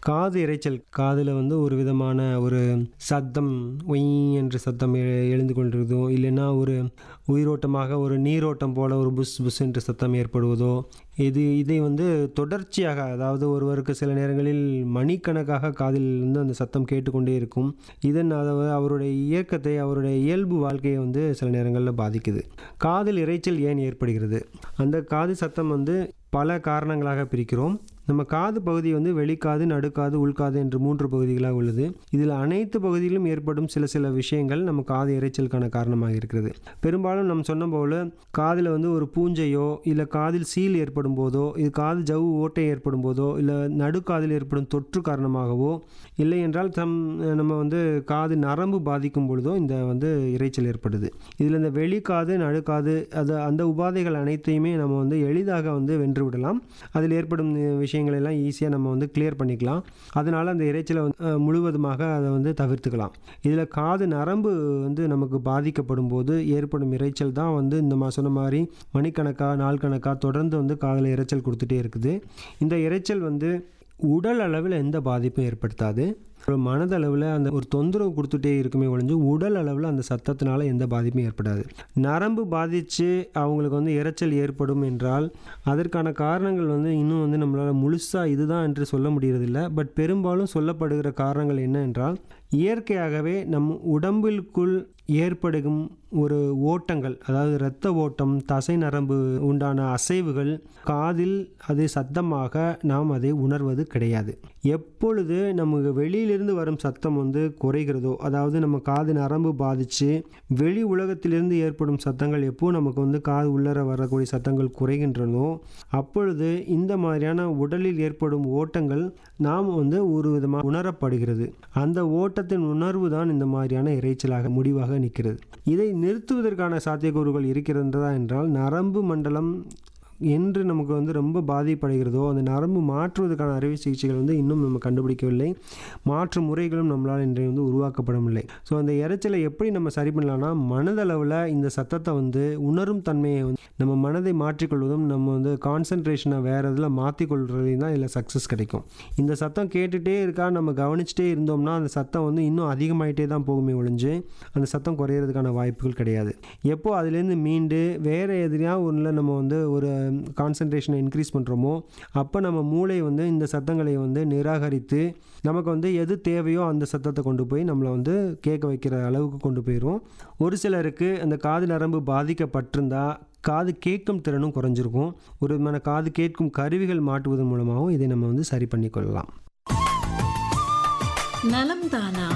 காது இரைச்சல் காதில் வந்து ஒரு விதமான ஒரு சத்தம் ஒய் என்ற சத்தம் எ- எழுந்து கொண்டிருக்கிறதோ இல்லைன்னா ஒரு உயிரோட்டமாக ஒரு நீரோட்டம் போல ஒரு புஸ் புஸ் என்ற சத்தம் ஏற்படுவதோ இது இதை வந்து தொடர்ச்சியாக அதாவது ஒருவருக்கு சில நேரங்களில் மணிக்கணக்காக காதில் இருந்து அந்த சத்தம் கேட்டுக்கொண்டே இருக்கும் இதன் அதாவது அவருடைய இயக்கத்தை அவருடைய இயல்பு வாழ்க்கையை வந்து சில நேரங்களில் பாதிக்குது காதில் இரைச்சல் ஏன் ஏற்படுகிறது அந்த காது சத்தம் வந்து பல காரணங்களாக பிரிக்கிறோம் நம்ம காது பகுதி வந்து வெளிக்காது நடுக்காது உள்காது என்று மூன்று பகுதிகளாக உள்ளது இதில் அனைத்து பகுதியிலும் ஏற்படும் சில சில விஷயங்கள் நம்ம காது இரைச்சலுக்கான காரணமாக இருக்கிறது பெரும்பாலும் நம்ம சொன்ன போல காதில் வந்து ஒரு பூஞ்சையோ இல்லை காதில் சீல் ஏற்படும் போதோ இது காது ஜவ்வு ஓட்டை ஏற்படும் போதோ இல்லை நடுக்காதில் ஏற்படும் தொற்று காரணமாகவோ இல்லை என்றால் தம் நம்ம வந்து காது நரம்பு பாதிக்கும் பொழுதோ இந்த வந்து இரைச்சல் ஏற்படுது இதில் இந்த வெளிக்காது நடுக்காது அது அந்த உபாதைகள் அனைத்தையுமே நம்ம வந்து எளிதாக வந்து வென்று விடலாம் அதில் ஏற்படும் விஷயங்களை எல்லாம் ஈஸியாக நம்ம வந்து கிளியர் பண்ணிக்கலாம் அதனால் அந்த இரைச்சலை வந்து அஹ், முழுவதுமாக அதை வந்து தவிர்த்துக்கலாம் இதில் காது நரம்பு வந்து நமக்கு பாதிக்கப்படும் போது ஏற்படும் இரைச்சல் தான் வந்து இந்த மா சொன்ன மாதிரி மணிக்கணக்கா நாள் கணக்கா தொடர்ந்து வந்து காதில் இரைச்சல் கொடுத்துட்டே இருக்குது இந்த இரைச்சல் வந்து உடல் அளவில் எந்த பாதிப்பும் ஏற்படுத்தாது ஒரு மனதளவில் அந்த ஒரு தொந்தரவு கொடுத்துட்டே இருக்குமே ஒழிஞ்சு உடல் அளவில் அந்த சத்தத்தினால எந்த பாதிப்பும் ஏற்படாது நரம்பு பாதித்து அவங்களுக்கு வந்து இரைச்சல் ஏற்படும் என்றால் அதற்கான காரணங்கள் வந்து இன்னும் வந்து நம்மளால் முழுசாக இதுதான் என்று சொல்ல முடியறதில்ல பட் பெரும்பாலும் சொல்லப்படுகிற காரணங்கள் என்ன என்றால் இயற்கையாகவே நம் உடம்பிற்குள் ஏற்படும் ஒரு ஓட்டங்கள் அதாவது இரத்த ஓட்டம் தசை நரம்பு உண்டான அசைவுகள் காதில் அது சத்தமாக நாம் அதை உணர்வது கிடையாது எப்பொழுது நமக்கு வெளியிலிருந்து வரும் சத்தம் வந்து குறைகிறதோ அதாவது நம்ம காது நரம்பு பாதித்து வெளி உலகத்திலிருந்து ஏற்படும் சத்தங்கள் எப்போ நமக்கு வந்து காது உள்ளர வரக்கூடிய சத்தங்கள் குறைகின்றனோ அப்பொழுது இந்த மாதிரியான உடலில் ஏற்படும் ஓட்டங்கள் நாம் வந்து ஒரு விதமாக உணரப்படுகிறது அந்த ஓட்டத்தின் உணர்வு தான் இந்த மாதிரியான இரைச்சலாக முடிவாக நிற்கிறது இதை நிறுத்துவதற்கான சாத்தியக்கூறுகள் இருக்கிறதா என்றால் நரம்பு மண்டலம் என்று நமக்கு வந்து ரொம்ப பாதிப்படைகிறதோ அந்த நரம்பு மாற்றுவதற்கான அறுவை சிகிச்சைகள் வந்து இன்னும் நம்ம கண்டுபிடிக்கவில்லை மாற்று முறைகளும் நம்மளால் இன்றைய வந்து உருவாக்கப்படவில்லை ஸோ அந்த இரைச்சலை எப்படி நம்ம சரி பண்ணலாம்னா மனதளவில் இந்த சத்தத்தை வந்து உணரும் தன்மையை வந்து நம்ம மனதை மாற்றிக்கொள்வதும் நம்ம வந்து கான்சன்ட்ரேஷனை வேறு இதில் மாற்றிக்கொள்றதையும் தான் இதில் சக்ஸஸ் கிடைக்கும் இந்த சத்தம் கேட்டுகிட்டே இருக்கா நம்ம கவனிச்சுட்டே இருந்தோம்னா அந்த சத்தம் வந்து இன்னும் அதிகமாயிட்டே தான் போகுமே ஒழிஞ்சு அந்த சத்தம் குறையிறதுக்கான வாய்ப்புகள் கிடையாது எப்போ அதுலேருந்து மீண்டு வேறு எதிரியா ஒன்றில் நம்ம வந்து ஒரு கான்சன்ட்ரேஷனை இன்க்ரீஸ் பண்ணுறோமோ அப்போ நம்ம மூளை வந்து இந்த சத்தங்களை வந்து நிராகரித்து நமக்கு வந்து எது தேவையோ அந்த சத்தத்தை கொண்டு போய் நம்மளை வந்து கேட்க வைக்கிற அளவுக்கு கொண்டு போயிடும் ஒரு சிலருக்கு அந்த காது நரம்பு பாதிக்கப்பட்டிருந்தா காது கேட்கும் திறனும் குறைஞ்சிருக்கும் ஒரு விதமான காது கேட்கும் கருவிகள் மாட்டுவதன் மூலமாகவும் இதை நம்ம வந்து சரி பண்ணிக்கொள்ளலாம் நலம் தானா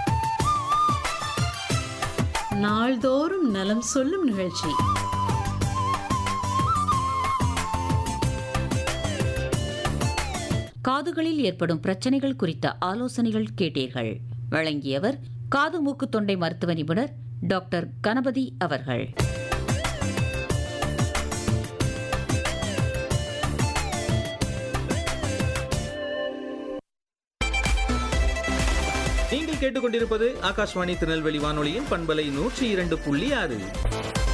நாள்தோறும் நலம் சொல்லும் நிகழ்ச்சி காதுகளில் ஏற்படும் பிரச்சனைகள் குறித்த ஆலோசனைகள் கேட்டீர்கள் வழங்கியவர் காது மூக்கு தொண்டை மருத்துவ நிபுணர் டாக்டர் கணபதி அவர்கள் நீங்கள் கேட்டுக்கொண்டிருப்பது ஆகாஷ்வாணி திருநெல்வேலி வானொலியின் பண்பலை நூற்றி இரண்டு புள்ளி ஆறு